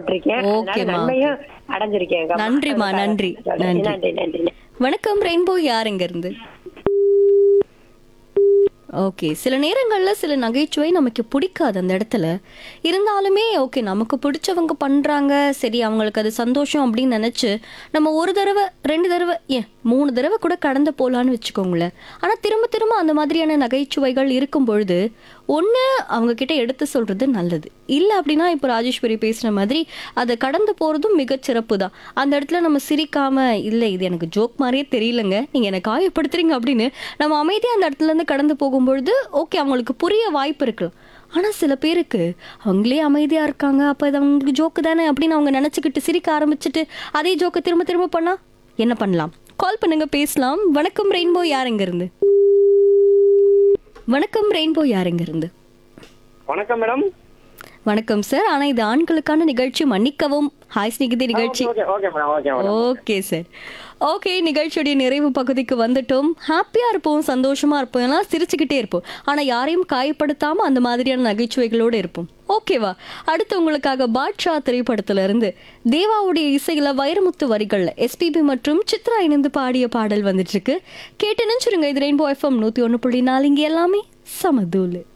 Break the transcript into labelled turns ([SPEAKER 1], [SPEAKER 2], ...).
[SPEAKER 1] பட்டிருக்கேன் அதனால
[SPEAKER 2] ஓகேம்மா,
[SPEAKER 1] நன்மையும் அடைஞ்சிருக்கேன்
[SPEAKER 2] நன்றிம்மா, நன்றி, நன்றி.
[SPEAKER 1] நன்றி நன்றி
[SPEAKER 2] வணக்கம் ரெயின்போ யாருங்க இருந்து ஓகே சில நேரங்கள்ல சில நகைச்சுவை நமக்கு பிடிக்காது அந்த இடத்துல இருந்தாலுமே ஓகே நமக்கு பிடிச்சவங்க பண்றாங்க சரி அவங்களுக்கு அது சந்தோஷம் அப்படின்னு நினைச்சு நம்ம ஒரு தடவை ரெண்டு தடவை ஏன் மூணு தடவை கூட கடந்து போலான்னு வச்சுக்கோங்களேன் ஆனா திரும்ப திரும்ப அந்த மாதிரியான நகைச்சுவைகள் இருக்கும் பொழுது ஒண்ணு அவங்க கிட்ட எடுத்து சொல்றது நல்லது இல்ல அப்படின்னா இப்போ ராஜேஸ்வரி பேசுன மாதிரி அதை கடந்து போறதும் மிகச் சிறப்பு தான் அந்த இடத்துல நம்ம சிரிக்காம இல்ல இது எனக்கு ஜோக் மாதிரியே தெரியலங்க நீங்க என்ன காயப்படுத்துறீங்க அப்படின்னு நம்ம அமைதியா அந்த இடத்துல இருந்து கடந்து போகும்பொழுது ஓகே அவங்களுக்கு புரிய வாய்ப்பு இருக்கலாம் ஆனா சில பேருக்கு அவங்களே அமைதியா இருக்காங்க அப்ப இது அவங்களுக்கு ஜோக்கு தானே அப்படின்னு அவங்க நினைச்சுக்கிட்டு சிரிக்க ஆரம்பிச்சுட்டு அதே ஜோக்கை திரும்ப திரும்ப பண்ணா என்ன பண்ணலாம் கால் பண்ணுங்க பேசலாம் வணக்கம் ரெயின்போ யாருங்க இருந்து வணக்கம் ரெயின்போ யாருங்க இருந்து
[SPEAKER 3] வணக்கம் மேடம்
[SPEAKER 2] வணக்கம் சார் ஆனா இது ஆண்களுக்கான நிகழ்ச்சி மன்னிக்கவும் ஹாய் ஸ்னிகிதி நிகழ்ச்சி
[SPEAKER 3] okay okay madam okay madam
[SPEAKER 2] okay sir okay நிகழ்ச்சியுடைய நிறைவு பகுதிக்கு வந்துட்டோம் ஹாப்பியா இருப்போம் சந்தோஷமா இருப்போம் எல்லாம் சிரிச்சுக்கிட்டே இருப்போம் ஆனா யாரையும் காயப்படுத்தாம அந்த மாதிரியான நகைச்சுவைகளோடு இருப்போம் ஓகேவா அடுத்து உங்களுக்காக பாட்ஷா திரைப்படத்துல இருந்து தேவாவுடைய இசையில வைரமுத்து வரிகள்ல எஸ்பிபி மற்றும் சித்ரா இணைந்து பாடிய பாடல் வந்துட்டு இருக்கு கேட்டு நினைச்சிருங்க இது ரெயின்போ எஃப்எம் நூத்தி ஒண்ணு புள்ளி நாலு இங்க எல்லாமே சமதூலு